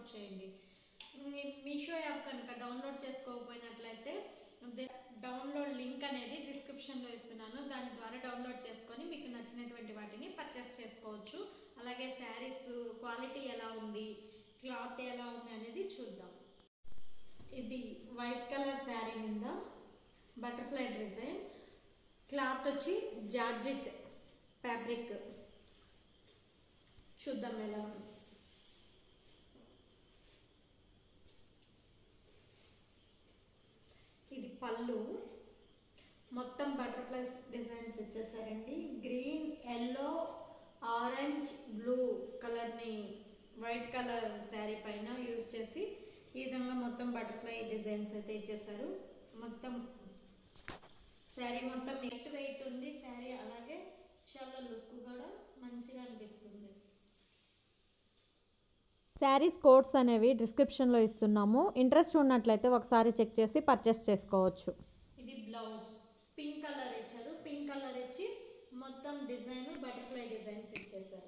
download చేయండి మీ Meesho app కనుక డౌన్లోడ్ చేసుకోకపోయినట్లయితే ది- డౌన్లోడ్ లింక్ అనేది డిస్క్రిప్షన్లో ఇస్తున్నాను దాని ద్వారా డౌన్లోడ్ చేసుకొని మీకు నచ్చినటువంటి వాటిని పర్చేస్ చేసుకోవచ్చు అలాగే శారీస్ క్వాలిటీ ఎలా ఉంది క్లాత్ ఎలా ఉంది అనేది చూద్దాం ఇది వైట్ కలర్ శారీ మీద బటర్ఫ్లై డిజైన్ క్లాత్ వచ్చి జార్జెట్ ఫ్యాబ్రిక్ చూద్దాం ఎలా ఉంది ఇది పళ్ళు మొత్తం బటర్ఫ్లైస్ డిజైన్స్ ఇచ్చేసారండి గ్రీన్ ఎల్లో ఆరెంజ్ బ్లూ కలర్ని వైట్ కలర్ శారీ పైన యూజ్ చేసి ఈ విధంగా మొత్తం బటర్ఫ్లై డిజైన్స్ అయితే ఇచ్చేసారు మొత్తం శారీ మొత్తం లైట్ వెయిట్ ఉంది శారీ అలాగే చాలా లుక్ కూడా మంచిగా అనిపిస్తుంది శారీస్ కోడ్స్ అనేవి డిస్క్రిప్షన్లో ఇస్తున్నాము ఇంట్రెస్ట్ ఉన్నట్లయితే ఒకసారి చెక్ చేసి పర్చేస్ చేసుకోవచ్చు ఇది బ్లౌజ్ పింక్ కలర్ ఇచ్చారు పింక్ కలర్ ఇచ్చి మొత్తం డిజైన్ బటర్ఫ్లై డిజైన్స్ ఇచ్చేసారు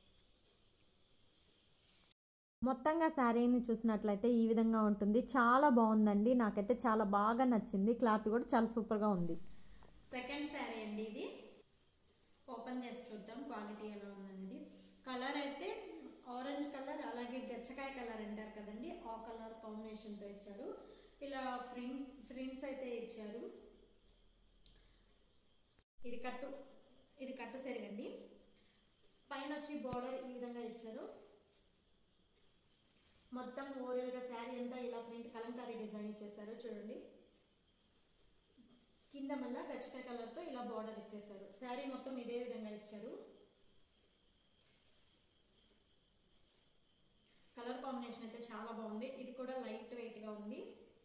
మొత్తంగా శారీని చూసినట్లయితే ఈ విధంగా ఉంటుంది చాలా బాగుందండి నాకైతే చాలా బాగా నచ్చింది క్లాత్ కూడా చాలా సూపర్గా ఉంది సెకండ్ శారీ అండి ఇది ఓపెన్ చేసి చూద్దాం క్వాలిటీ ఎలా ఉందనేది కలర్ అయితే ఆరెంజ్ కలర్ అలాగే గచ్చకాయ కలర్ అంటారు కదండి ఆ కలర్ కాంబినేషన్తో ఇచ్చారు ఇలా ఫ్రిన్ ఫ్రిన్స్ అయితే ఇచ్చారు ఇది కట్టు ఇది కట్టు సరిగండి పైన వచ్చి బార్డర్ ఈ విధంగా ఇచ్చారు మొత్తం ఓవరాల్గా శారీ అంతా ఇలా ఫ్రంట్ కలంకారీ డిజైన్ ఇచ్చేసారు చూడండి కింద మళ్ళా గచ్చకాయ కలర్తో ఇలా బార్డర్ ఇచ్చేసారు శారీ మొత్తం ఇదే విధంగా ఇచ్చారు కలర్ కాంబినేషన్ అయితే చాలా బాగుంది ఇది కూడా లైట్ వెయిట్గా ఉంది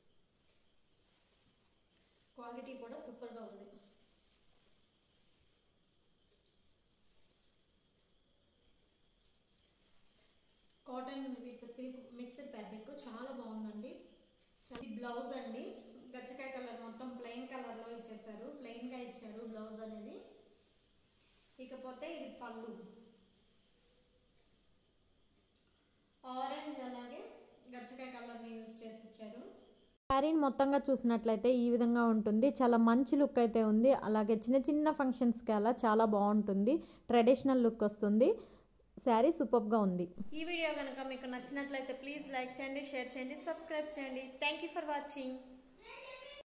క్వాలిటీ కూడా సూపర్గా ఉంది cotton with silk mixed fabric చాలా బాగుందండి ఇది బ్లౌజ్ అండి గచ్చకాయ కలర్ మొత్తం ప్లెయిన్ కలర్లో ఇచ్చేసారు ప్లెయిన్గా ఇచ్చారు బ్లౌజ్ అనేది ఇకపోతే ఇది పళ్ళు ఆరెంజ్ అలాగే గచ్చకాయ కలర్ని యూజ్ చేసి ఇచ్చారు శారీని మొత్తంగా చూసినట్లయితే ఈ విధంగా ఉంటుంది చాలా మంచి లుక్ అయితే ఉంది అలాగే చిన్న చిన్న ఫంక్షన్స్కి అలా చాలా బాగుంటుంది ట్రెడిషనల్ లుక్ వస్తుంది శారీ సూపర్గా ఉంది ఈ వీడియో కనుక మీకు నచ్చినట్లయితే ప్లీజ్ లైక్ చేయండి షేర్ చేయండి సబ్స్క్రైబ్ చేయండి థ్యాంక్ యూ ఫర్ వాచింగ్